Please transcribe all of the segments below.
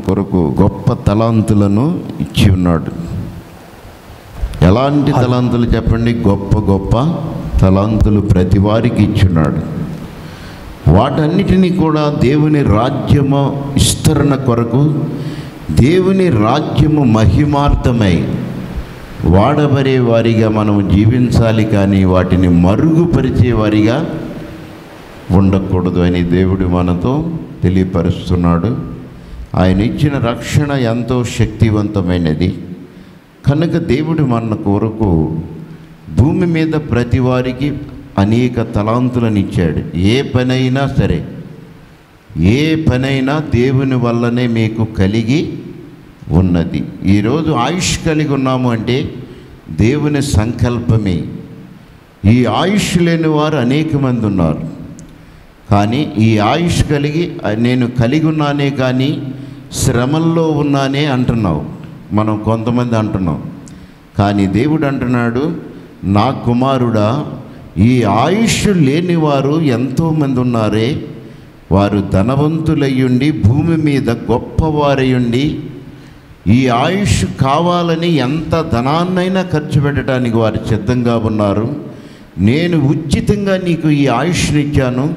కొరకు గొప్ప తలాంతులను ఇచ్చి ఉన్నాడు ఎలాంటి తలాంతులు చెప్పండి గొప్ప గొప్ప తలాంతులు ప్రతి వారికి ఇచ్చున్నాడు వాటన్నిటినీ కూడా దేవుని రాజ్యము విస్తరణ కొరకు దేవుని రాజ్యము మహిమార్థమై వాడబడే వారిగా మనం జీవించాలి కానీ వాటిని మరుగుపరిచే వారిగా ఉండకూడదు అని దేవుడు మనతో తెలియపరుస్తున్నాడు ఆయన ఇచ్చిన రక్షణ ఎంతో శక్తివంతమైనది కనుక దేవుడు మన కొరకు భూమి మీద ప్రతి వారికి అనేక తలాంతులను ఇచ్చాడు ఏ పనైనా సరే ఏ పనైనా దేవుని వల్లనే మీకు కలిగి ఉన్నది ఈరోజు ఆయుష్ కలిగి ఉన్నాము అంటే దేవుని సంకల్పమే ఈ ఆయుష్ లేని వారు అనేక మంది ఉన్నారు కానీ ఈ ఆయుష్ కలిగి నేను కలిగి ఉన్నానే కానీ శ్రమల్లో ఉన్నానే అంటున్నావు మనం కొంతమంది అంటున్నాం కానీ దేవుడు అంటున్నాడు నా కుమారుడా ఈ ఆయుష్ లేని వారు ఎంతోమంది ఉన్నారే వారు ధనవంతులయ్యుండి భూమి మీద గొప్పవారయ్యుండి ఈ ఆయుష్ కావాలని ఎంత ధనాన్నైనా ఖర్చు పెట్టడానికి వారు సిద్ధంగా ఉన్నారు నేను ఉచితంగా నీకు ఈ ఆయుష్నిచ్చాను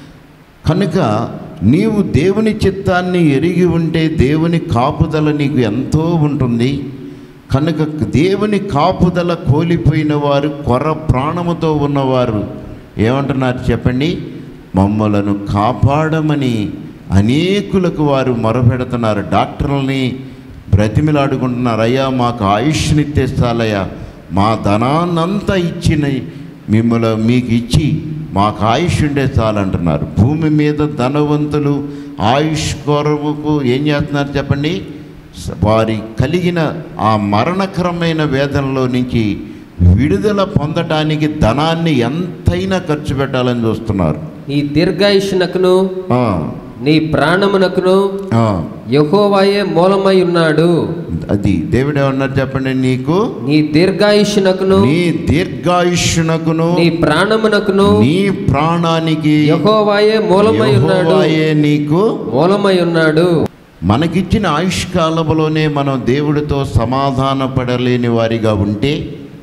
కనుక నీవు దేవుని చిత్తాన్ని ఎరిగి ఉంటే దేవుని కాపుదల నీకు ఎంతో ఉంటుంది కనుక దేవుని కాపుదల కోల్పోయిన వారు కొర ప్రాణముతో ఉన్నవారు ఏమంటున్నారు చెప్పండి మమ్మలను కాపాడమని అనేకులకు వారు మొరపెడుతున్నారు డాక్టర్లని బ్రతిమిలాడుకుంటున్నారు అయ్యా మాకు ఆయుష్నిత్తే చాలయ్యా మా ధనాన్నంతా ఇచ్చిన మిమ్మల్ని మీకు ఇచ్చి మాకు ఆయుష్ ఉండే చాలంటున్నారు భూమి మీద ధనవంతులు ఆయుష్ కొరవుకు ఏం చేస్తున్నారు చెప్పండి స- వారి కలిగిన ఆ మరణకరమైన వేదనలో నుంచి విడుదల పొందటానికి ధనాన్ని ఎంతైనా ఖర్చు పెట్టాలని చూస్తున్నారు నీ దీర్ఘాయుష్నకును ఆ, నీ ప్రాణమునకును ఆ, యహోవాయే మూలమై ఉన్నాడు అది దేవుడు ఏమన్నారు చెప్పండి నీకు నీ దీర్ఘాయుష్నకును నీ దీర్ఘాయుష్నకును నీ ప్రాణమునకును నీ ప్రాణానికి యహోవాయే మూలమై ఉన్నాడు యెహోవాయే నీకు మూలమై ఉన్నాడు మనకిచ్చిన ఆయుష్ కాలంలోనే మనం దేవుడితో సమాధాన పడలేని వారిగా ఉంటే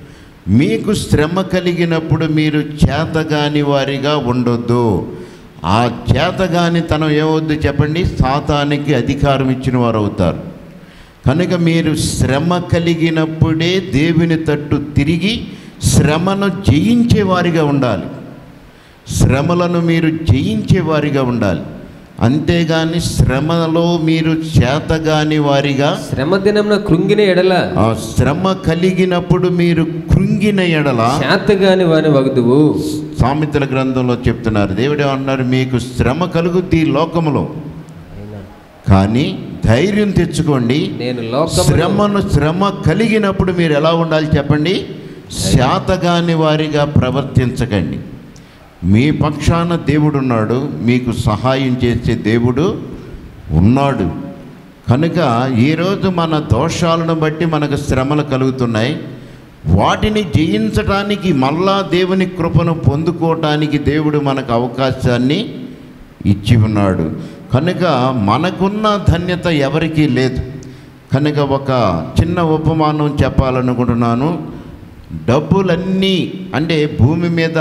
మీకు శ్రమ కలిగినప్పుడు మీరు చేతగాని వారిగా ఉండొద్దు ఆ చేతగాని తనం ఏమవుద్దు చెప్పండి సాతానికి అధికారం ఇచ్చిన వారు అవుతారు కనుక మీరు శ్రమ కలిగినప్పుడే దేవుని తట్టు తిరిగి శ్రమను జయించే వారిగా ఉండాలి శ్రమలను మీరు జయించే వారిగా ఉండాలి అంతేగాని శ్రమలో మీరు చేతగాని వారిగా శ్రమ దినమున కృంగిన ఎడల ఆ శ్రమ కలిగినప్పుడు మీరు కృంగిన ఎడల శాతగాని వాని వగుదువు సామెతల గ్రంథంలో చెప్తున్నారు దేవుడే అన్నారు మీకు శ్రమ కలుగుద్ది ఈ లోకములో కానీ ధైర్యం తెచ్చుకోండి నేను లోకము శ్రమను శ్రమ కలిగినప్పుడు మీరు ఎలా ఉండాలి చెప్పండి శాతగాని వారిగా ప్రవర్తించకండి మీ పక్షాన దేవుడు ఉన్నాడు మీకు సహాయం చేసే దేవుడు ఉన్నాడు కనుక ఈరోజు మన దోషాలను బట్టి మనకు శ్రమలు కలుగుతున్నాయి వాటిని జయించడానికి మళ్ళా దేవుని కృపను పొందుకోవటానికి దేవుడు మనకు అవకాశాన్ని ఇచ్చి ఉన్నాడు కనుక మనకున్న ధన్యత ఎవరికీ లేదు కనుక ఒక చిన్న ఉపమానం చెప్పాలనుకుంటున్నాను డబ్బులన్నీ అంటే భూమి మీద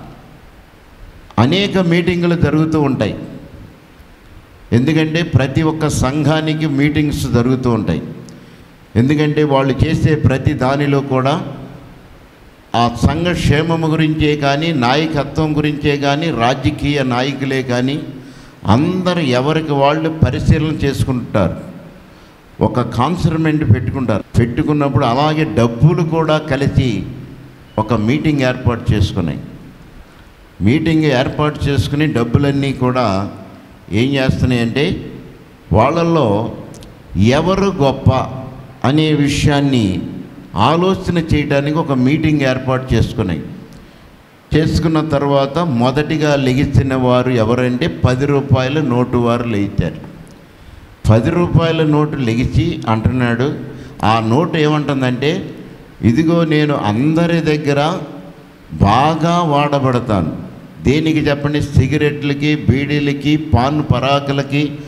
అనేక మీటింగులు జరుగుతూ ఉంటాయి ఎందుకంటే ప్రతి ఒక్క సంఘానికి మీటింగ్స్ జరుగుతూ ఉంటాయి ఎందుకంటే వాళ్ళు చేసే ప్రతి దానిలో కూడా ఆ సంఘ క్షేమము గురించే కానీ నాయకత్వం గురించే కానీ రాజకీయ నాయకులే కానీ అందరు ఎవరికి వాళ్ళు పరిశీలన చేసుకుంటారు ఒక కాన్సర్మెంట్ పెట్టుకుంటారు పెట్టుకున్నప్పుడు అలాగే డబ్బులు కూడా కలిసి ఒక మీటింగ్ ఏర్పాటు చేసుకున్నాయి మీటింగ్ ఏర్పాటు చేసుకుని డబ్బులన్నీ కూడా ఏం చేస్తున్నాయంటే వాళ్ళల్లో ఎవరు గొప్ప అనే విషయాన్ని ఆలోచన చేయడానికి ఒక మీటింగ్ ఏర్పాటు చేసుకున్నాయి చేసుకున్న తర్వాత మొదటిగా లెగిసిన వారు ఎవరంటే పది రూపాయల నోటు వారు లేచారు పది రూపాయల నోటు లెగిసి అంటున్నాడు ఆ నోటు ఏమంటుందంటే ఇదిగో నేను అందరి దగ్గర బాగా వాడబడతాను దేనికి చెప్పండి సిగరెట్లకి బీడీలకి పాన్ పరాకులకి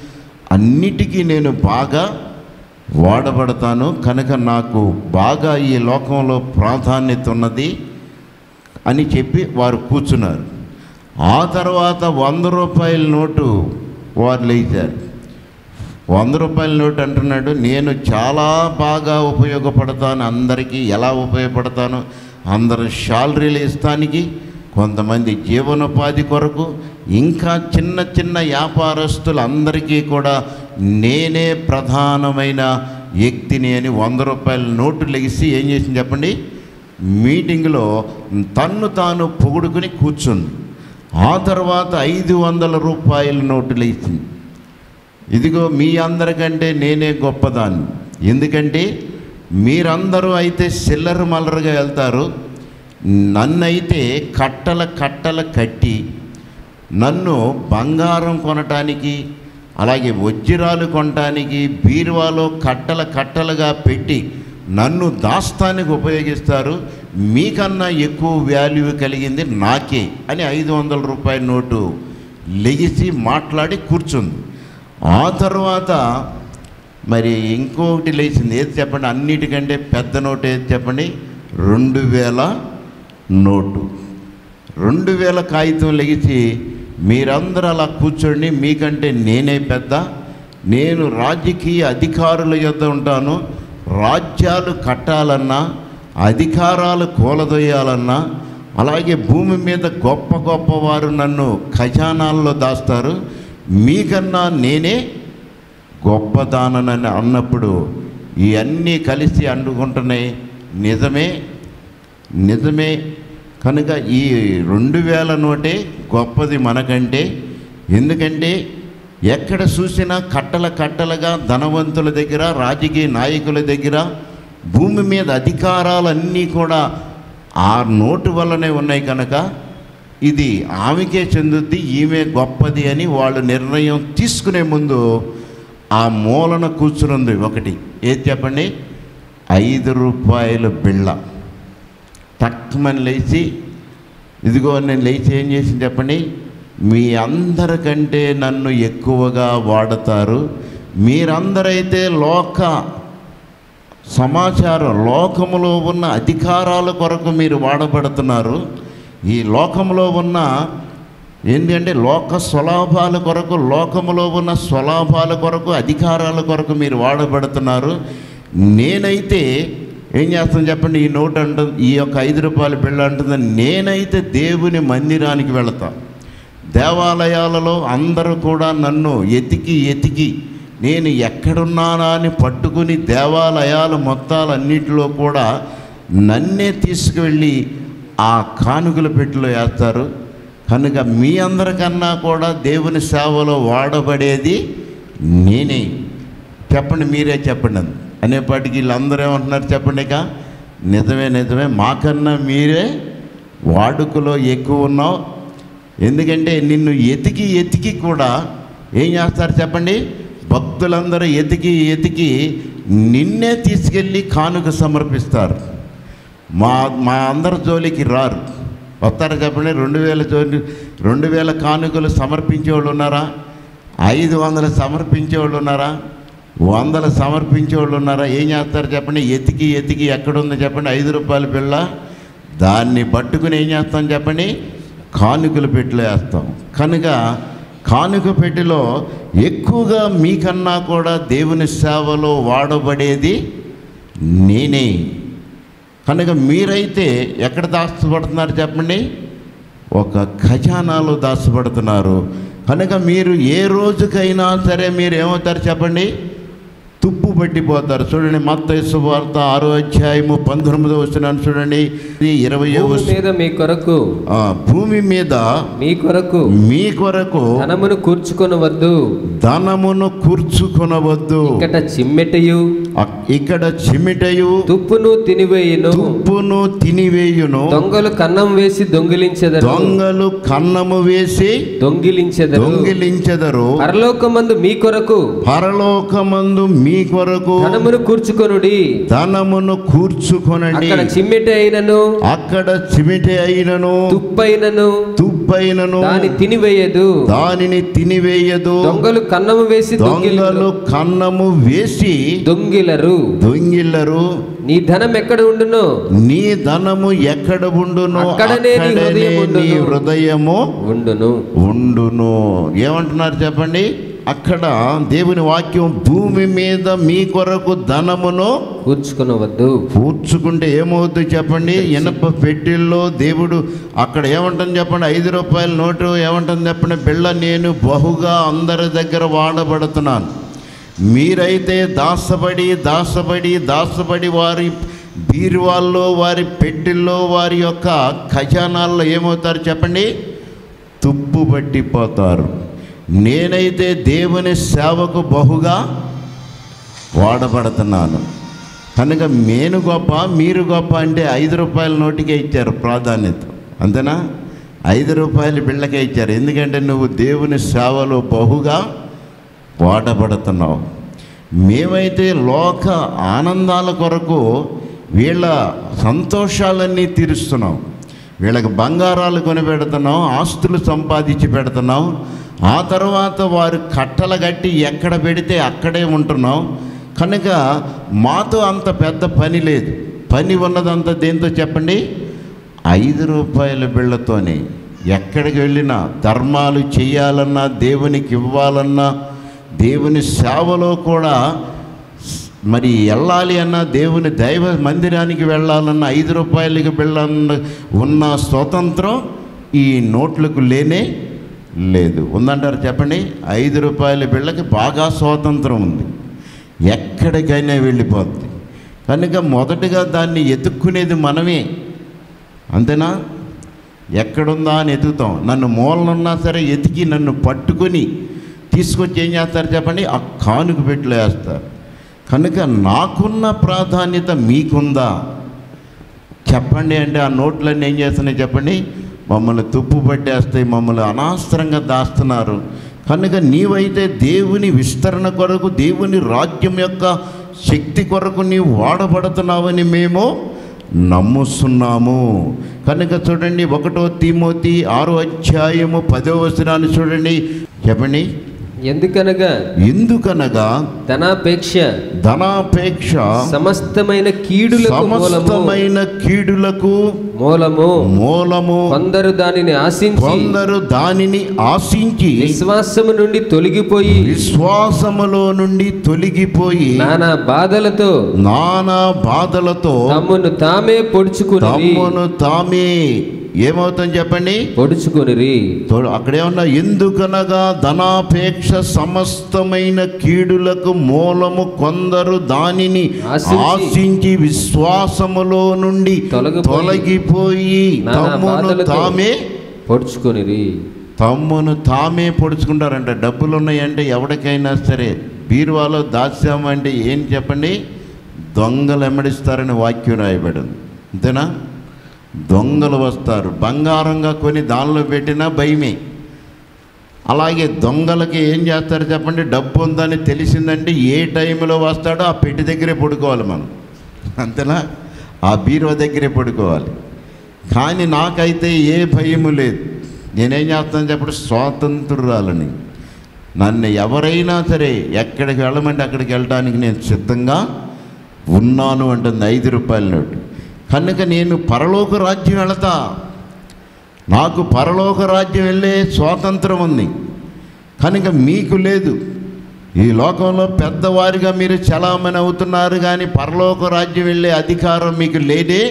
అన్నిటికీ నేను బాగా వాడబడతాను కనుక నాకు బాగా ఈ లోకంలో ప్రాధాన్యత ఉన్నది అని చెప్పి వారు కూర్చున్నారు ఆ తర్వాత వంద రూపాయల నోటు వారు లేచారు వంద రూపాయల నోటు అంటున్నాడు నేను చాలా బాగా ఉపయోగపడతాను అందరికీ ఎలా ఉపయోగపడతాను అందరు శాలరీలు ఇస్తానికి కొంతమంది జీవనోపాధి కొరకు ఇంకా చిన్న చిన్న వ్యాపారస్తులందరికీ కూడా నేనే ప్రధానమైన వ్యక్తిని అని వంద రూపాయల నోటు లెగిసి ఏం చేసింది చెప్పండి మీటింగ్లో తన్ను తాను పొగుడుకుని కూర్చుంది ఆ తర్వాత ఐదు వందల రూపాయల నోటులు ఇచ్చింది ఇదిగో మీ అందరికంటే నేనే గొప్పదాన్ని ఎందుకంటే మీరందరూ అయితే సిల్లర మల్లరగా వెళ్తారు నన్నైతే కట్టల కట్టల కట్టి నన్ను బంగారం కొనటానికి అలాగే వజ్రాలు కొనటానికి బీరువాలో కట్టల కట్టలుగా పెట్టి నన్ను దాస్తానికి ఉపయోగిస్తారు మీకన్నా ఎక్కువ వాల్యూ కలిగింది నాకే అని ఐదు వందల రూపాయల నోటు లెగిసి మాట్లాడి కూర్చుంది ఆ తర్వాత మరి ఇంకొకటి లేచింది ఏది చెప్పండి అన్నిటికంటే పెద్ద నోటు ఏది చెప్పండి రెండు వేల నోటు రెండు వేల కాగితం లెగిసి మీరందరూ అలా కూర్చోండి మీకంటే నేనే పెద్ద నేను రాజకీయ అధికారుల యొద్ద ఉంటాను రాజ్యాలు కట్టాలన్నా అధికారాలు కూలదొయ్యాలన్నా అలాగే భూమి మీద గొప్ప గొప్ప వారు నన్ను ఖజానాల్లో దాస్తారు మీకన్నా నేనే గొప్పదానని అన్నప్పుడు ఇవన్నీ కలిసి అండుకుంటున్నాయి నిజమే నిజమే కనుక ఈ రెండు వేల నోటే గొప్పది మనకంటే ఎందుకంటే ఎక్కడ చూసినా కట్టల కట్టలుగా ధనవంతుల దగ్గర రాజకీయ నాయకుల దగ్గర భూమి మీద అధికారాలన్నీ కూడా ఆ నోటు వల్లనే ఉన్నాయి కనుక ఇది ఆమెకే చెందుద్ది ఈమె గొప్పది అని వాళ్ళు నిర్ణయం తీసుకునే ముందు ఆ మూలన కూర్చునుంది ఒకటి ఏది చెప్పండి ఐదు రూపాయల బిళ్ళ తక్కువని లేచి ఇదిగో నేను లేచి ఏం చేసింది చెప్పండి మీ అందరికంటే నన్ను ఎక్కువగా వాడతారు మీరందరైతే లోక సమాచారం లోకములో ఉన్న అధికారాల కొరకు మీరు వాడబడుతున్నారు ఈ లోకంలో ఉన్న ఏంటంటే లోక స్వలాభాల కొరకు లోకములో ఉన్న స్వలాభాల కొరకు అధికారాల కొరకు మీరు వాడబడుతున్నారు నేనైతే ఏం చేస్తాను చెప్పండి ఈ నోట్ అంటుంది ఈ యొక్క ఐదు రూపాయల బిళ్ళ అంటుంది నేనైతే దేవుని మందిరానికి వెళతా దేవాలయాలలో అందరూ కూడా నన్ను ఎతికి ఎతికి నేను ఎక్కడున్నానా అని పట్టుకుని దేవాలయాల మొత్తాలన్నిటిలో కూడా నన్నే తీసుకువెళ్ళి ఆ కానుకల పెట్టిలో వేస్తారు కనుక మీ అందరికన్నా కూడా దేవుని సేవలో వాడబడేది నేనే చెప్పండి మీరే చెప్పండి అని అనేపాటికి వీళ్ళందరూ ఏమంటున్నారు చెప్పండి ఇక నిజమే నిజమే మాకన్నా మీరే వాడుకలో ఎక్కువ ఉన్నావు ఎందుకంటే నిన్ను ఎతికి ఎతికి కూడా ఏం చేస్తారు చెప్పండి భక్తులందరూ ఎతికి ఎతికి నిన్నే తీసుకెళ్ళి కానుక సమర్పిస్తారు మా మా అందరి జోలికి రారు వస్తారా చెప్పండి రెండు వేల జోలి రెండు వేల కానుకలు సమర్పించే వాళ్ళు ఉన్నారా ఐదు వందలు సమర్పించే వాళ్ళు ఉన్నారా వందలు సమర్పించే వాళ్ళు ఉన్నారా ఏం చేస్తారు చెప్పండి ఎతికి ఎతికి ఎక్కడుంది చెప్పండి ఐదు రూపాయల బిళ్ళ దాన్ని పట్టుకుని ఏం చేస్తాం చెప్పండి కానుకల పెట్టిలో వేస్తాం కనుక కానుక పెట్టెలో ఎక్కువగా మీకన్నా కూడా దేవుని సేవలో వాడబడేది నేనే కనుక మీరైతే ఎక్కడ దాచబడుతున్నారు చెప్పండి ఒక ఖజానాలో దాచబడుతున్నారు కనుక మీరు ఏ రోజుకైనా సరే మీరు ఏమవుతారు చెప్పండి తుప్పు పట్టిపోతారు చూడండి మత్త వార్త ఆరో అధ్యాయము పంతొమ్మిదో వస్తున్నాను చూడండి ఇది ఇరవై భూమి మీద మీ కొరకు భూమి మీద మీ కొరకు మీ కొరకు ధనమును కూర్చుకొనవద్దు ధనమును కూర్చుకొనవద్దు ఇకట చిమ్మెటయు అక్- ఇక్కడ చిమిటయు తుప్పును తినివేయును తుప్పును తినివేయును దొంగలు కన్నం వేసి దొంగిలించెదరు దొంగలు కన్నము వేసి దొంగిలించెదరు దొంగిలించెదరు పరలోకమందు మీ కొరకు పరలోకమందు మీ కొరకు ధనమును కూర్చుకొనుడి ధనమును కూర్చుకొనండి అక్కడ చిమ్మెట అయినను అక్కడ చిమిటి అయినను తుప్పైనను తుప్పు పురుపైనను దాని తినివేయదు దానిని తినివేయదు దొంగలు కన్నము వేసి దొంగలు దొంగిలరు కన్నము వేసి దొంగిలరు దొంగిల్లరు నీ ధనం ఎక్కడ ఉండును నీ ధనము ఎక్కడ ఉండును అక్కడనే నీ అక్కడనే హృదయం ఉండును. నీ హృదయము ఉండును ఉండును ఏమంటున్నారు చెప్పండి అక్కడ దేవుని వాక్యం భూమి మీద మీ కొరకు ధనమును కూర్చుకునవద్దు కూర్చుకుంటే ఏమవుద్ది చెప్పండి ఇనప పెట్టిల్లో దేవుడు అక్కడ ఏమంటుంది చెప్పండి ఐదు రూపాయల నోటు ఏమంటుంది చెప్పండి బిళ్ళ నేను బహుగా అందరి దగ్గర వాడబడుతున్నాను మీరైతే దాసపడి దాసపడి దాసపడి వారి బీరువాల్లో వారి పెట్టిల్లో వారి యొక్క ఖజానాల్లో ఏమవుతారు చెప్పండి తుప్పు పట్టిపోతారు నేనైతే దేవుని సేవకు బహుగా వాడబడుతున్నాను కనుక నేను గొప్ప మీరు గొప్ప అంటే ఐదు రూపాయల నోటికే ఇచ్చారు ప్రాధాన్యత అంతేనా ఐదు రూపాయల బిళ్ళకే ఇచ్చారు ఎందుకంటే నువ్వు దేవుని సేవలో బహుగా వాడబడుతున్నావు మేమైతే లోక ఆనందాల కొరకు వీళ్ళ సంతోషాలన్నీ తీరుస్తున్నాం వీళ్ళకి బంగారాలు కొని పెడుతున్నాం ఆస్తులు సంపాదించి పెడుతున్నాం ఆ తర్వాత వారు కట్టలు కట్టి ఎక్కడ పెడితే అక్కడే ఉంటున్నాం కనుక మాతో అంత పెద్ద పని లేదు పని ఉన్నదంతా దేంతో చెప్పండి ఐదు రూపాయల బిళ్ళతోనే ఎక్కడికి వెళ్ళినా ధర్మాలు చేయాలన్నా దేవునికి ఇవ్వాలన్నా దేవుని సేవలో కూడా మరి వెళ్ళాలి అన్న దేవుని దైవ మందిరానికి వెళ్ళాలన్న ఐదు రూపాయలకి వెళ్ళాలన్న ఉన్న స్వతంత్రం ఈ నోట్లకు లేనే లేదు ఉందంటారు చెప్పండి ఐదు రూపాయల బిళ్ళకి బాగా స్వాతంత్రం ఉంది ఎక్కడికైనా వెళ్ళిపోద్ది కనుక మొదటగా దాన్ని ఎత్తుక్కునేది మనమే అంతేనా ఎక్కడుందా అని ఎతుకుతాం నన్ను మూలనున్నా సరే ఎతికి నన్ను పట్టుకొని తీసుకొచ్చి ఏం చేస్తారు చెప్పండి ఆ కానుక పెట్టులో వేస్తారు కనుక నాకున్న ప్రాధాన్యత మీకుందా చెప్పండి అంటే ఆ నోట్లన్నీ ఏం చేస్తున్నాయి చెప్పండి మమ్మల్ని తుప్పు పట్టేస్తాయి మమ్మల్ని అనవసరంగా దాస్తున్నారు కనుక నీవైతే దేవుని విస్తరణ కొరకు దేవుని రాజ్యం యొక్క శక్తి కొరకు నీవు వాడబడుతున్నావని మేము నమ్ముస్తున్నాము కనుక చూడండి ఒకటో తిమోతి ఆరో అధ్యాయము పదో వచనాన్ని చూడండి చెప్పండి ఎందుకనగా ఎందుకనగా ధనాపేక్ష ధనాపేక్ష సమస్తమైన కీడులకు మూలము సమస్తమైన కీడులకు మూలము మూలము కొందరు దానిని ఆశించి కొందరు దానిని ఆశించి విశ్వాసము నుండి తొలగిపోయి విశ్వాసములో నుండి తొలగిపోయి నానా బాధలతో నానా బాధలతో తమ్మును తామే పొడుచుకుని తమ్మును తామే ఏమవుతుంది చెప్పండి పొడుచుకునిరి చూడు అక్కడేమన్నా ఎందుకనగా ధనాపేక్ష సమస్తమైన కీడులకు మూలము కొందరు దానిని ఆశించి ఆశించి విశ్వాసములో నుండి తొలగిపోయి తొలగిపోయి నానా తమ్మును బాధలతో తామే పొడుచుకునిరి తమ్మును తామే పొడుచుకుంటారంట డబ్బులు ఉన్నాయంటే ఎవరికైనా సరే బీరువాలో దాచామంటే ఏం చెప్పండి దొంగలు ఎమ్మడిస్తారని వాక్యం రాయబడింది అంతేనా దొంగలు వస్తారు బంగారంగా కొని దానిలో పెట్టినా భయమే అలాగే దొంగలకి ఏం చేస్తారు చెప్పండి డబ్బు ఉందని తెలిసిందంటే ఏ టైంలో వస్తాడో ఆ పెట్టి దగ్గరే పడుకోవాలి మనం అంతేనా ఆ బీరువా దగ్గరే పడుకోవాలి కానీ నాకైతే ఏ భయము లేదు నేనేం చేస్తాను చెప్పండి స్వాతంత్రురాలని నన్ను ఎవరైనా సరే ఎక్కడికి వెళ్ళమంటే అక్కడికి వెళ్ళడానికి నేను సిద్ధంగా ఉన్నాను అంటుంది ఐదు రూపాయల నోటు కనుక నేను పరలోక రాజ్యం వెళతా నాకు పరలోక రాజ్యం వెళ్ళే స్వాతంత్రం ఉంది కనుక మీకు లేదు ఈ లోకంలో పెద్దవారిగా మీరు చలామణి అవుతున్నారు కానీ పరలోక రాజ్యం వెళ్ళే అధికారం మీకు లేదే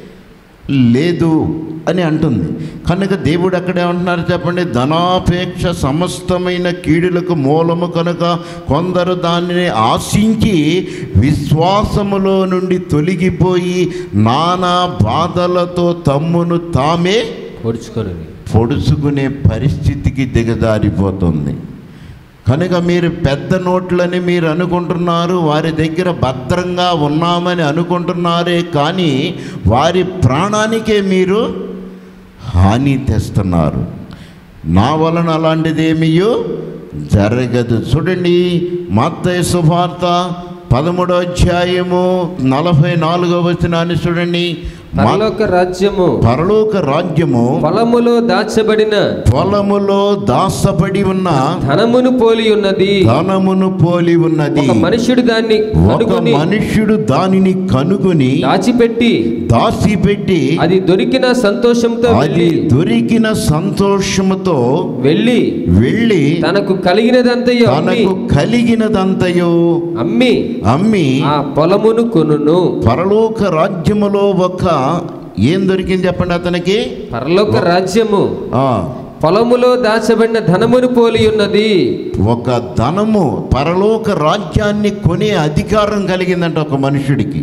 లేదు అని అంటుంది కనుక దేవుడు అక్కడే ఉంటున్నారు చెప్పండి ధనాపేక్ష సమస్తమైన కీడులకు మూలము కనుక కొందరు దానిని ఆశించి విశ్వాసములో నుండి తొలగిపోయి నానా బాధలతో తమ్మును తామే పొడుచుకొనిరి పొడుచుకునే పరిస్థితికి దిగజారిపోతుంది కనుక మీరు పెద్ద నోట్లని మీరు అనుకుంటున్నారు వారి దగ్గర భద్రంగా ఉన్నామని అనుకుంటున్నారే కానీ వారి ప్రాణానికే మీరు హాని తెస్తున్నారు నా వలన అలాంటిదేమియో జరగదు చూడండి మత్తయి సువార్త పదమూడో అధ్యాయము నలభై నాలుగో వచనాన్ని చూడండి మ- పరలోక రాజ్యము పరలోక రాజ్యము పొలములో దాచబడిన పొలములో దాసపడి ఉన్న ధనమును పోలి ఉన్నది ధనమును పోలి ఉన్నది ఒక మనుష్యుడు దాన్ని ఒక కనుగొని మనుష్యుడు దానిని కనుగొని దాచిపెట్టి దాచిపెట్టి అది దొరికిన సంతోషంతో అది వెళ్ళి దొరికిన సంతోషముతో వెళ్ళి వెళ్ళి తనకు కలిగినదంతయో అమ్మి తనకు కలిగినదంతయో అమ్మి అమ్మి ఆ పొలమును కొనును పరలోక రాజ్యములో ఒక ఏం దొరికింది చెప్పండి అతనికి పరలోక రాజ్యము ఆ పొలములో దాచబడిన ధనమును పోలి ఉన్నది ఒక ధనము పరలోక రాజ్యాన్ని కొనే అధికారం కలిగిందంట ఒక మనుషుడికి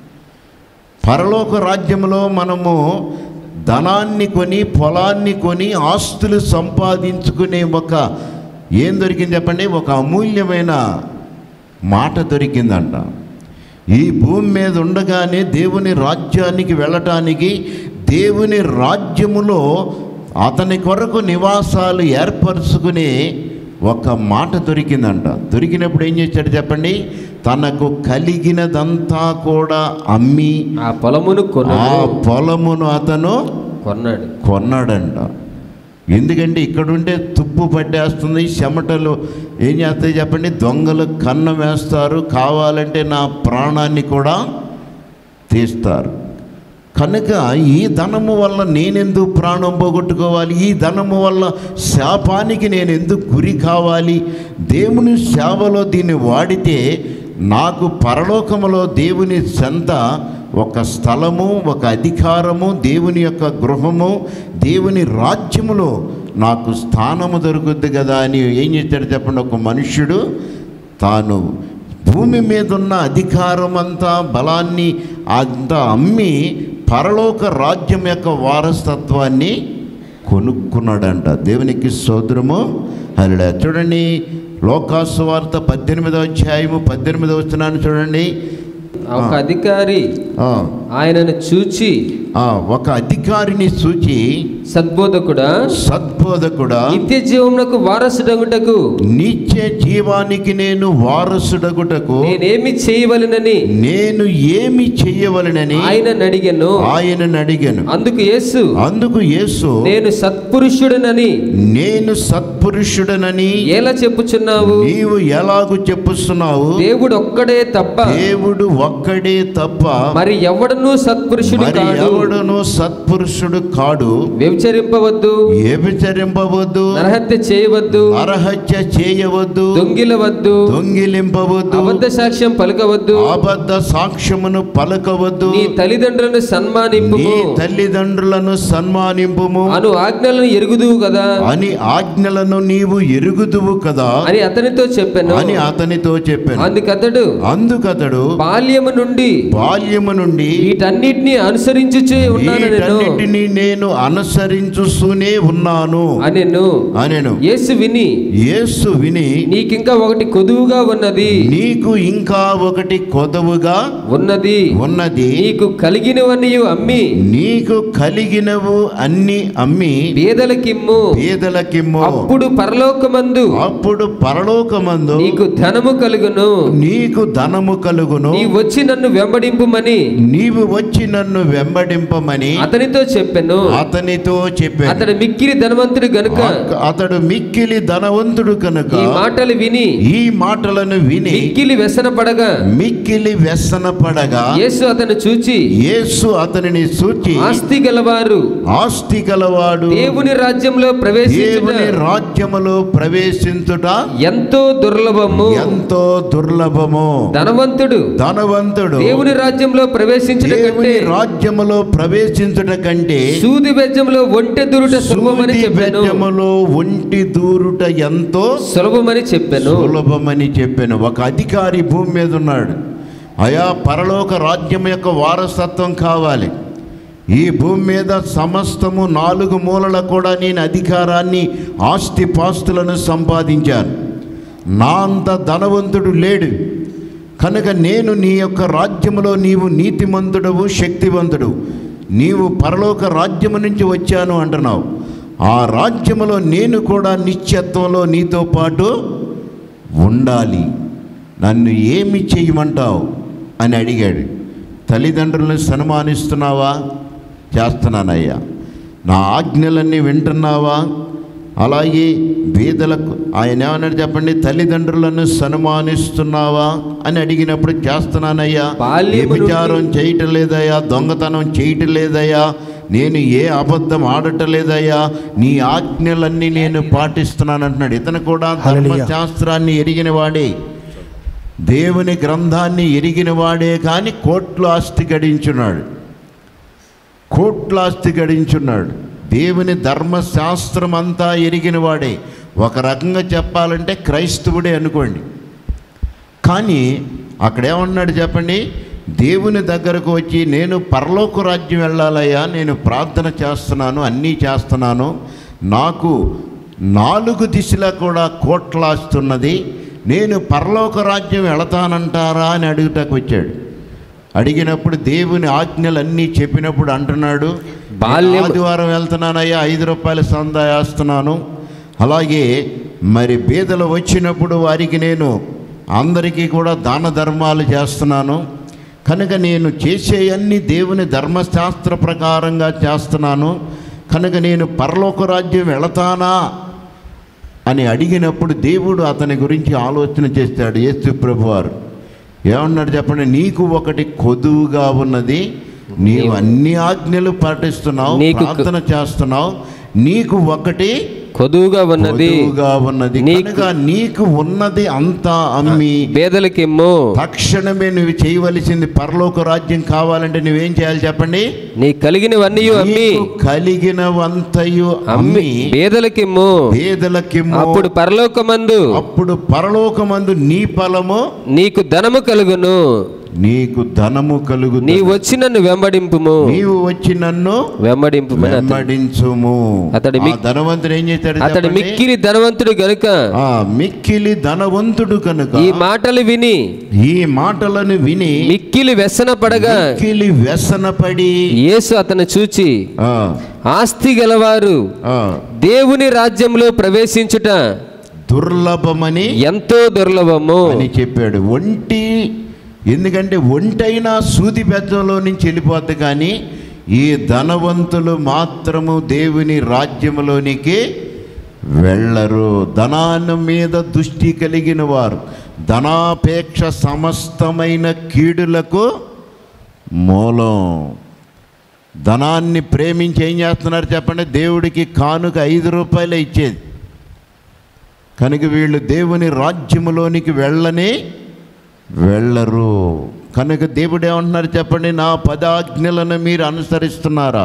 పరలోక రాజ్యంలో మనము ధనాన్ని కొని పొలాన్ని కొని ఆస్తులు సంపాదించుకునే ఒక ఏం దొరికింది చెప్పండి ఒక అమూల్యమైన మాట దొరికిందంట ఈ భూమి మీద ఉండగానే దేవుని రాజ్యానికి వెళ్ళటానికి దేవుని రాజ్యములో అతని కొరకు నివాసాలు ఏర్పరచుకునే ఒక మాట దొరికిందంట దొరికినప్పుడు ఏం చేశాడు చెప్పండి తనకు కలిగినదంతా కూడా అమ్మి ఆ పొలమును ఆ కొనును పొలమును అతను కొన్నాడు కొన్నాడంట ఎందుకంటే ఇక్కడుంటే తుప్పు పట్టేస్తుంది చెమటలు ఏం చేస్తాయి చెప్పండి దొంగలు కన్నం వేస్తారు కావాలంటే నా ప్రాణాన్ని కూడా తీస్తారు కనుక ఈ ధనము వల్ల నేనెందుకు ప్రాణం పోగొట్టుకోవాలి ఈ ధనము వల్ల శాపానికి నేను ఎందుకు గురి కావాలి దేవుని సేవలో దీన్ని వాడితే నాకు పరలోకములో దేవుని చెంత ఒక స్థలము ఒక అధికారము దేవుని యొక్క గృహము దేవుని రాజ్యములో నాకు స్థానము దొరుకుద్ది కదా అని ఏం చేశాడు చెప్పండి ఒక మనుష్యుడు తాను భూమి మీద ఉన్న అధికారం అంతా బలాన్ని అంతా అమ్మి పరలోక రాజ్యం యొక్క వారసత్వాన్ని కొనుక్కున్నాడంట దేవునికి సోదరము అలా చూడండి లోకాసు వార్త పద్దెనిమిదవ అధ్యాయము పద్దెనిమిదవ వచనాన్ని చూడండి ఒక అధికారి ఆ, ఆయనను చూచి ఆ, ఒక అధికారిని సూచి సద్బోధకుడా సద్బోధకుడా నిత్య జీవమునకు వారసుడగుటకు నిత్య జీవానికి నేను వారసుడగుటకు నేనేమి చేయవలెనని నేను ఏమి చెయ్యవలనని ఆయన అడిగాను ఆయనను అడిగాను అందుకు యేసు అందుకు యేసు నేను సత్పురుషుడనని నేను సత్పురుషుడనని ఎలా చెప్పుచున్నావు నీవు ఎలాగు చెప్పుస్తున్నావు దేవుడు ఒక్కడే తప్ప దేవుడు ఒక్కడే తప్ప మరి ఎవడనూ సత్పురుషుడు మరి కాడు ఎవడును సత్పురుషుడు కాడు వ్యభిచరింపవద్దు వ్యభిచరింపవద్దు నరహత్య చేయవద్దు నరహత్య చేయవద్దు దొంగిలవద్దు దొంగిలింపవద్దు అబద్ధ సాక్ష్యం పలకవద్దు అబద్ధ సాక్ష్యమును పలకవద్దు నీ తల్లిదండ్రులను సన్మానింపు నీ తల్లిదండ్రులను సన్మానింపుము అను ఆజ్ఞలను ఎరుగుదువు కదా అని ఆజ్ఞలను నీవు ఎరుగుదువు కదా అని అతనితో చెప్పాను అని అతనితో చెప్పాను అందుకతడు అందుకతడు బాల్యము నుండి బాల్యము నుండి వీటన్నిటిని అనుసరించుచే ఉన్నాను నేను వీటన్నిటిని నేను అనుసరించుస్తూనే ఉన్నాను అనెను అనెను యేసు విని యేసు విని నీకింకా ఒకటి కొదువుగా ఉన్నది నీకు ఇంకా ఒకటి కొదవుగా ఉన్నది ఉన్నది నీకు కలిగినవన్నీ అమ్మి నీకు కలిగినవు అన్ని అమ్మి పేదలకిమ్ము పేదలకిమ్ము అప్పుడు పరలోకమందు అప్పుడు పరలోకమందు నీకు ధనము కలుగును నీకు ధనము కలుగును నీ వచ్చి నన్ను వెంబడింపుమని నీవు వచ్చి నన్ను వెంబడింపమని అతనితో చెప్పాను అతనితో చెప్పాను అతడు మిక్కిరి ధనవంతుడు గనుక అక- అతడు మిక్కిలి ధనవంతుడు కనుక ఈ మాటలు విని ఈ మాటలను విని మిక్కిలి వ్యసనపడగా మిక్కిలి వ్యసన పడగా యేసు అతను చూచి యేసు అతనిని సూచి ఆస్తి గలవారు ఆస్తి గలవాడు దేవుని రాజ్యంలో ప్రవేశించుట దేవుని రాజ్యములో ప్రవేశించుట ఎంతో దుర్లభము ఎంతో దుర్లభము ధనవంతుడు ధనవంతుడు దేవుని రాజ్యంలో ప్రవేశించుట కంటే దేవుని రాజ్యములో ప్రవేశించుట కంటే సూది బెజ్జంలో ఒంటె దురుట సులభమని సూది చెప్పాను బెజ్జములో ఒంటి దూరుట ఎంతో సులభమని చెప్పాను సులభమని చెప్పాను ఒక అధికారి భూమి మీద ఉన్నాడు అయా పరలోక రాజ్యం యొక్క వారసత్వం కావాలి ఈ భూమి మీద సమస్తము నాలుగు మూలల కూడా నేను అధికారాన్ని ఆస్తిపాస్తులను సంపాదించాను నా అంత ధనవంతుడు లేడు కనుక నేను నీ యొక్క రాజ్యములో నీవు నీతిమంతుడవు శక్తివంతుడు నీవు పరలోక రాజ్యము నుంచి వచ్చాను అంటున్నావు ఆ రాజ్యములో నేను కూడా నిత్యత్వంలో నీతో పాటు ఉండాలి నన్ను ఏమి చేయమంటావు అని అడిగాడు తల్లిదండ్రులను సన్మానిస్తున్నావా చేస్తున్నానయ్యా నా ఆజ్ఞలన్నీ వింటున్నావా అలాగే బీదలకు ఆయన ఏమన్నాడు చెప్పండి తల్లిదండ్రులను సన్మానిస్తున్నావా అని అడిగినప్పుడు చేస్తున్నానయ్యా బాల్యము నుండి- వ్యభిచారం చేయటం లేదయ్యా దొంగతనం చేయటం లేదయ్యా నేను ఏ అబద్ధం ఆడటం లేదయ్యా నీ ఆజ్ఞలన్నీ నేను పాటిస్తున్నాను అంటున్నాడు ఇతను కూడా ధర్మశాస్త్రాన్ని ఎరిగిన వాడే దేవుని గ్రంథాన్ని ఎరిగిన వాడే కానీ కోట్ల ఆస్తి గడించున్నాడు కోట్ల ఆస్తి గడించున్నాడు దేవుని ధర్మశాస్త్రం అంతా ఎరిగిన వాడే ఒక రకంగా చెప్పాలంటే క్రైస్తవుడే అనుకోండి కానీ అక్కడ ఏమన్నాడు చెప్పండి దేవుని దగ్గరకు వచ్చి నేను పరలోక రాజ్యం వెళ్ళాలయ్యా నేను ప్రార్థన చేస్తున్నాను అన్నీ చేస్తున్నాను నాకు నాలుగు దిశలా కూడా కోట్లాస్తున్నది నేను పరలోక రాజ్యం వెళతానంటారా అని అడుగుటకు వచ్చాడు అడిగినప్పుడు దేవుని ఆజ్ఞలన్నీ చెప్పినప్పుడు అంటున్నాడు బాల్యం- ఆదివారం వెళ్తున్నానయ్యా ఐదు రూపాయల సందా వేస్తున్నాను అలాగే మరి బీదలు వచ్చినప్పుడు వారికి నేను అందరికీ కూడా దాన ధర్మాలు చేస్తున్నాను కనుక నేను చేసేయన్నీ దేవుని ధర్మశాస్త్ర ప్రకారంగా చేస్తున్నాను కనుక నేను పరలోక రాజ్యం వెళతానా అని అడిగినప్పుడు దేవుడు అతని గురించి ఆలోచన చేస్తాడు యేసు ప్రభువారు ఏమన్నాడు చెప్పండి నీకు ఒకటి కొదువుగా ఉన్నది నీవు అన్ని ఆజ్ఞలు పాటిస్తున్నావు నీకు క- ప్రార్థన చేస్తున్నావు నీకు ఒకటి కొదువుగా ఉన్నది కొదువుగా ఉన్నది నీకు- కనుక నీకు ఉన్నది అంతా అమ్మి పేదలకిమ్ము తక్షణమే నువ్వు చేయవలసింది పరలోక రాజ్యం కావాలంటే నువ్వేం చేయాలి చెప్పండి నీ కలిగినవన్నీ అమ్మి నీకు కలిగినవంతయు అమ్మి అమ్మి పేదలకిమ్ము పేదలకిమ్ము అప్పుడు పరలోకమందు అప్పుడు పరలోకమందు నీ ఫలము నీకు ధనము కలుగును నీకు ధనము కలుగు నీ వచ్చి నన్ను వెంబడింపుము నీవు వచ్చి నన్ను వెంబడింపుమని అతడు- వెంబడించుము అతడి ఆ మిక్- ధనవంతుడు ఏం చేశాడు అతడు చెప్పండి? మిక్కిలి ధనవంతుడు గనుక ఆ మిక్కిలి ధనవంతుడు కనుక ఈ మాటలు విని ఈ మాటలను విని మిక్కిలి వ్యసన పడగా మిక్కిలి వ్యసనపడి యేసు అతను చూచి ఆ, ఆస్తి గలవారు ఆ, దేవుని రాజ్యంలో ప్రవేశించుట దుర్లభమని ఎంతో దుర్లభము అని చెప్పాడు ఒంటి ఎందుకంటే ఒంటైనా సూది బెజ్జంలో నుంచి వెళ్ళిపోద్ది కానీ ఈ ధనవంతులు మాత్రము దేవుని రాజ్యములోనికి వెళ్ళరు ధనాన్ని మీద దృష్టి కలిగిన వారు ధనాపేక్ష సమస్తమైన కీడులకు మూలం ధనాన్ని ప్రేమించి ఏం చేస్తున్నారు చెప్పండి దేవుడికి కానుక ఐదు రూపాయలే ఇచ్చేది కనుక వీళ్ళు దేవుని రాజ్యములోనికి వెళ్ళని వెళ్ళరు కనుక దేవుడు ఏమంటున్నారు చెప్పండి నా పదాజ్ఞలను మీరు అనుసరిస్తున్నారా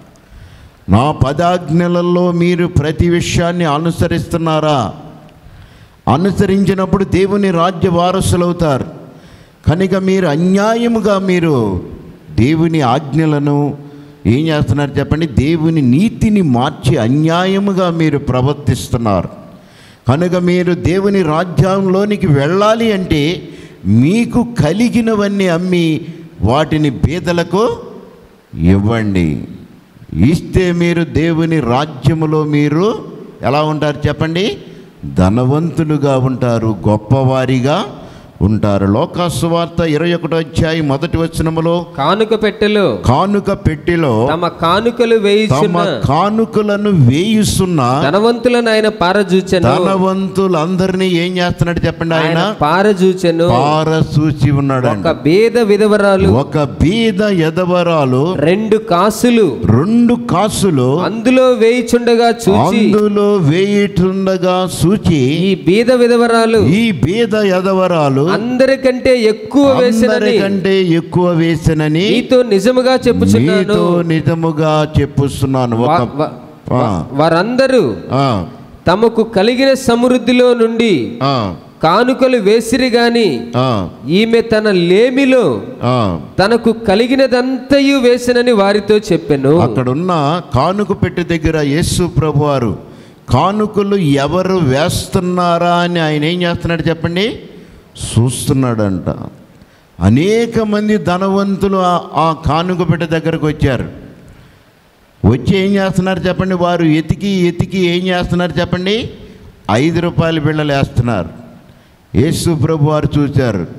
నా పదాజ్ఞలలో మీరు ప్రతి విషయాన్ని అనుసరిస్తున్నారా అనుసరించినప్పుడు దేవుని రాజ్య వారసులవుతారు కనుక మీరు అన్యాయముగా మీరు దేవుని ఆజ్ఞలను ఏం చేస్తున్నారు చెప్పండి దేవుని నీతిని మార్చి అన్యాయముగా మీరు ప్రవర్తిస్తున్నారు కనుక మీరు దేవుని రాజ్యంలోనికి వెళ్ళాలి అంటే మీకు కలిగినవన్నీ అమ్మి వాటిని బీదలకు ఇవ్వండి ఇస్తే మీరు దేవుని రాజ్యములో మీరు ఎలా ఉంటారు చెప్పండి ధనవంతులుగా ఉంటారు గొప్పవారిగా ఉంటారు లోకాసువార్త ఇరవై ఒకటో అధ్యాయం మొదటి వచనములో కానుక పెట్టెలో కానుక పెట్టిలో తమ కానుకలు తమ వేయిచున్న కానుకలను వేయిస్తున్న ధనవంతులను ఆయన పారజూచెను ధనవంతులందరినీ ఏం చేస్తున్నాడు చెప్పండి ఆయన ఆయన పారజూచెను పార చూచి ఉన్నాడు ఒక బీద విధవరాలు ఒక బీద ఎదవరాలు రెండు కాసులు రెండు కాసులు అందులో వేయిచుండగా చూచి అందులో వేయిటుండగా సూచి ఈ బీద విధవరాలు ఈ బీద ఎదవరాలు అందరికంటే ఎక్కువ వేసినని అందరికంటే ఎక్కువ వేసినని నీతో నిజముగా చెప్పుచున్నాను నీతో నిజముగా చెప్పుస్తున్నాను ఒక వా- వా- ఆ, వారందరూ ఆ, తమకు కలిగిన సమృద్ధిలో నుండి ఆ, కానుకలు వేసిరి గాని ఆ, ఈమె తన లేమిలో ఆ. తనకు కలిగినదంతయు వేసినని వారితో చెప్పెను అక్కడున్న కానుక పెట్టి దగ్గర యేసు ప్రభువారు కానుకలు ఎవరు వేస్తున్నారా అని ఆయన ఏం చేస్తున్నాడు చెప్పండి చూస్తున్నాడంట అనేక మంది ధనవంతులు ఆ- ఆ కానుక పెట్టె దగ్గరకు వచ్చారు వచ్చి ఏం చేస్తున్నారు చెప్పండి వారు ఎతికి ఎతికి ఏం చేస్తున్నారు చెప్పండి ఐదు రూపాయల బిళ్ళలు వేస్తున్నారు యేసు ప్రభు వారు చూశారు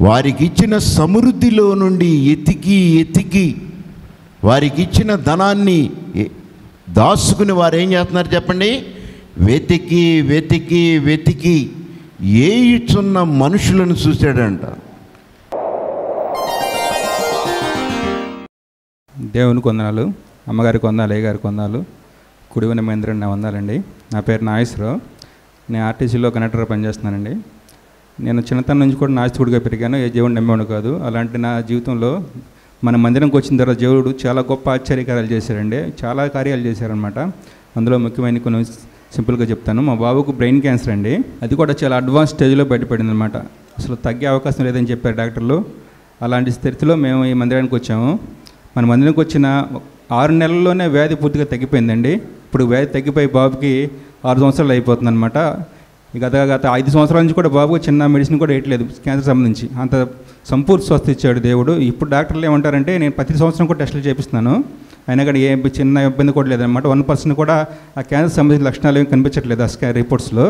వారికి ఇచ్చిన సమృద్ధిలో నుండి ఎతికి ఎతికి వారికి ఇచ్చిన ధనాన్ని ఎ- దాచుకుని వారు ఏం చేస్తున్నారు చెప్పండి వెతికి వెతికి వెతికి ఏ ఇచ్చున్న మనుషులను చూశాడంట దేవుని కొందనాలు అమ్మగారికి వందాలు అయ్యగారి కొందాలు కుడివన మహేంద్ర నా వందాలండి నా పేరు నాగేశ్వరరావు నేను ఆర్టీసీలో కండక్టర్గా పనిచేస్తున్నానండి నేను చిన్నతనం నుంచి కూడా నాస్తికుడిగా పెరిగాను ఏ దేవుడు నమ్మేవాడు కాదు అలాంటి నా జీవితంలో మన మందిరంకి వచ్చిన తర్వాత దేవుడు చాలా గొప్ప ఆశ్చర్యకార్యాలు చేశారండి చాలా కార్యాలు చేశారనమాట అందులో ముఖ్యమైన కొన్ని సింపుల్గా చెప్తాను మా బాబుకు బ్రెయిన్ క్యాన్సర్ అండి అది కూడా చాలా అడ్వాన్స్ స్టేజ్లో బయటపడింది అనమాట అసలు తగ్గే అవకాశం లేదని చెప్పారు డాక్టర్లు అలాంటి స్థితిలో మేము ఈ మందిరానికి వచ్చాము మన మందిరానికి వచ్చిన ఆరు నెలల్లోనే వ్యాధి పూర్తిగా తగ్గిపోయిందండి ఇప్పుడు వ్యాధి తగ్గిపోయి బాబుకి ఆరు సంవత్సరాలు అయిపోతుంది అనమాట గత గత ఐదు సంవత్సరాల నుంచి కూడా బాబుకు చిన్న మెడిసిన్ కూడా వేయట్లేదు క్యాన్సర్ సంబంధించి అంత సంపూర్తి స్వస్థ ఇచ్చాడు దేవుడు ఇప్పుడు డాక్టర్లు ఏమంటారంటే నేను ప్రతి సంవత్సరం కూడా టెస్టులు చేపిస్తున్నాను అయినా కానీ ఏ చిన్న ఇబ్బంది కూడా లేదనమాట వన్ పర్సెంట్ కూడా ఆ క్యాన్సర్ సంబంధించిన లక్షణాలు ఏమి కనిపించట్లేదు ఆ స్కా రిపోర్ట్స్లో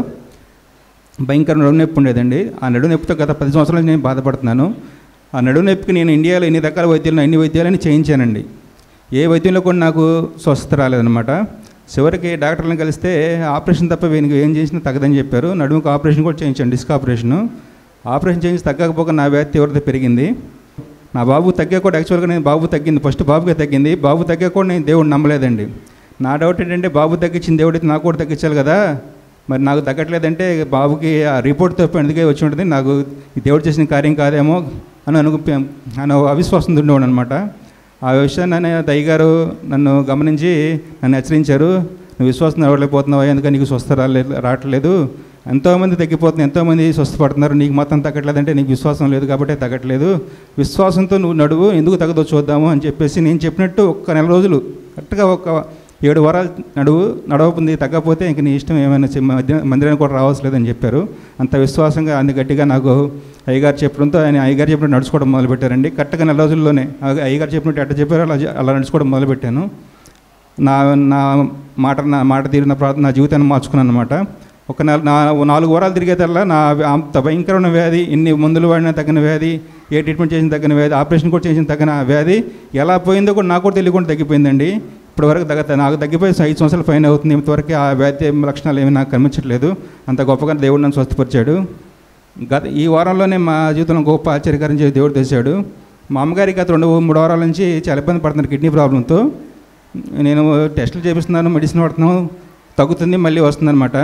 భయంకర నడుము నొప్పి ఉండేదండి ఆ నడుము నొప్పితో గత పది సంవత్సరాల నుంచి నేను బాధపడుతున్నాను ఆ నడుము నొప్పికి నేను ఇండియాలో ఎన్ని రకాల వైద్యాలు అన్ని వైద్యాలని చేయించానండి ఏ వైద్యంలో కూడా నాకు స్వస్థత రాలేదన్నమాట చివరికి డాక్టర్లను కలిస్తే ఆపరేషన్ తప్ప వీనికి ఏం చేసినా తగ్గదని చెప్పారు నడుముకు ఆపరేషన్ కూడా చేయించాను డిస్క్ ఆపరేషను ఆపరేషన్ చేయించి తగ్గకపోక నా వ్యాధి తీవ్రత పెరిగింది నా బాబు తగ్గా కూడా యాక్చువల్గా నేను బాబు తగ్గింది ఫస్ట్ బాబుకే తగ్గింది బాబు తగ్గా కూడా నేను దేవుడు నమ్మలేదండి నా డౌట్ ఏంటంటే బాబు తగ్గించిన దేవుడు అయితే నాకు కూడా తగ్గించాలి కదా మరి నాకు తగ్గట్లేదంటే బాబుకి ఆ రిపోర్ట్ తప్ప ఎందుకే వచ్చి ఉంటుంది నాకు ఈ దేవుడు చేసిన కార్యం కాదేమో అని అనుకు అని అవిశ్వాసం ఉండేవాడు అనమాట ఆ విషయాన్ని దయ్యగారు నన్ను గమనించి నన్ను హెచ్చరించారు నువ్వు విశ్వాసం నిలవలేకపోతున్నావు ఎందుకని నీకు స్వస్థ రాలేదు రావట్లేదు ఎంతోమంది తగ్గిపోతుంది ఎంతోమంది స్వస్థపడుతున్నారు నీకు మాత్రం తగ్గట్లేదంటే నీకు విశ్వాసం లేదు కాబట్టి తగ్గట్లేదు విశ్వాసంతో నువ్వు నడువు ఎందుకు తగ్గదో చూద్దాము అని చెప్పేసి నేను చెప్పినట్టు ఒక్క నెల రోజులు కరెక్ట్గా ఒక ఏడు వారాలు నడువు నడవకుంది తగ్గకపోతే ఇంక నీ ఇష్టం ఏమైనా చె- మధ్య మందిరానికి కూడా రావాల్సలేదని చెప్పారు అంత విశ్వాసంగా అంత గట్టిగా నాకు అయ్యగారు చెప్పడంతో ఆయన అయ్యగారు చెప్పినట్టు నడుచుకోవడం మొదలుపెట్టారండి కరెక్ట్గా నెల రోజుల్లోనే ఆ- అయ్యగారు చెప్పినట్టు ఎట్ట చెప్పారో అలా చే- అలా నడుచుకోవడం మొదలుపెట్టాను నా నా మాట నా మాట తీరు నా ప్రార్థన నా జీవితాన్ని మార్చుకున్నాను అనమాట ఒక నెల నా నాలుగు వారాలు తిరిగేదల్లా నా వ్య- అంత భయంకరమైన వ్యాధి ఎన్ని మందులు వాడినా తగిన వ్యాధి ఏ ట్రీట్మెంట్ చేసిన తగిన వ్యాధి ఆపరేషన్ కూడా చేసిన తగిన వ్యాధి ఎలా పోయిందో కూడా నాకు కూడా తెలియకుండా తగ్గిపోయిందండి ఇప్పటి వరకు తగ్గ నాకు తగ్గిపోయి ఐదు సంవత్సరాలు ఫైన్ అవుతుంది ఇంతవరకు ఆ వ్యాధి లక్షణాలు ఏమీ నాకు కనిపించట్లేదు అంత గొప్పగా దేవుడు నన్ను స్వస్థపరిచాడు గత ఈ వారంలోనే మా జీవితంలో గొప్ప ఆశ్చర్యకారం చేసి దేవుడు తెచ్చాడు మా అమ్మగారికి గత రెండు మూడు వారాల నుంచి చాలా ఇబ్బంది పడుతున్నారు కిడ్నీ ప్రాబ్లంతో నేను టెస్టులు చేపిస్తున్నాను మెడిసిన్ వాడుతున్నాను తగ్గుతుంది మళ్ళీ వస్తుందన్నమాట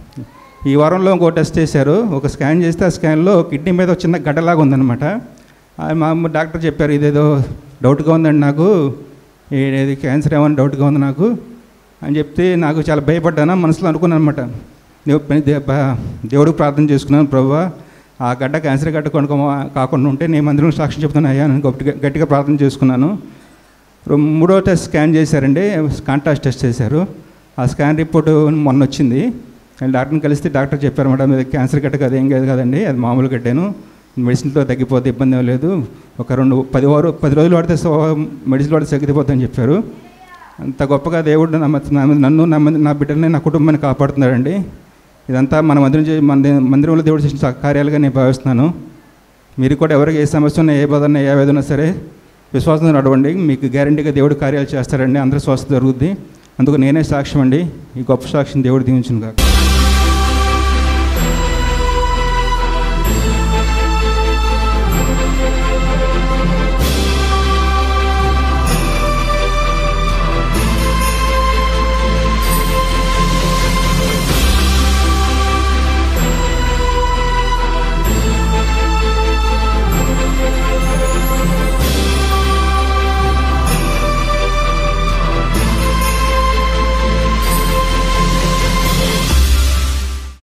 ఈ వారంలో ఇంకో టెస్ట్ చేశారు ఒక స్కాన్ చేస్తే ఆ స్కాన్లో కిడ్నీ మీద ఒక చిన్న గడ్డలాగా ఉందన్నమాట ఆ మా అమ్మ డాక్టర్ చెప్పారు ఇదేదో డౌట్గా ఉందండి నాకు ఇది క్యాన్సర్ ఏమని డౌట్గా ఉంది నాకు అని చెప్తే నాకు చాలా భయపడ్డాను మనసులో అనుకున్నాను అనమాట దేవుడికి ప్రార్థన చేసుకున్నాను ప్రభు ఆ గడ్డ క్యాన్సర్ గడ్డ కొనుక్కో కాకుండా ఉంటే నేను మందిరం సాక్ష్యం చెప్తాను అయ్యా అని గట్టిగా గట్టిగా ప్రార్థన చేసుకున్నాను రో- మూడో టెస్ట్ స్కాన్ చేశారండి కాంట్రాస్ట్ టెస్ట్ చేశారు ఆ స్కాన్ రిపోర్ట్ మొన్న వచ్చింది నేను డాక్టర్ని కలిస్తే డాక్టర్ చెప్పారు మేడం ఇది క్యాన్సర్ గట్ట కదా ఏం కాదు కదండి అది మామూలు గడ్డాను మెడిసిన్తో తగ్గిపోతే ఇబ్బంది ఏం లేదు ఒక రెండు పది వారు పది రోజులు వాడితే సో మెడిసిన్ వాడితే తగ్గిపోతుందని చెప్పారు అంత గొప్పగా దేవుడు నా మధ్య- నా మీద- నన్ను నా మంది నా బిడ్డల్ని నా కుటుంబాన్ని కాపాడుతున్నాడండి ఇదంతా మన మందిరం చే- మన దే- మందిరంలో దేవుడు చేసిన స- కార్యాలుగా నేను భావిస్తున్నాను మీరు కూడా ఎవరికి ఏ సమస్య ఉన్నా ఏ బాధ ఉన్నా ఏ వేదన ఉన్నా సరే విశ్వాసంతో నడవండి మీకు గ్యారంటీగా దేవుడు కార్యాలు చేస్తారండి అందరూ స్వస్థ జరుగుద్ది అందుకు నేనే సాక్ష్యం అండి ఈ గొప్ప సాక్ష్యం దేవుడు దీవించును కాక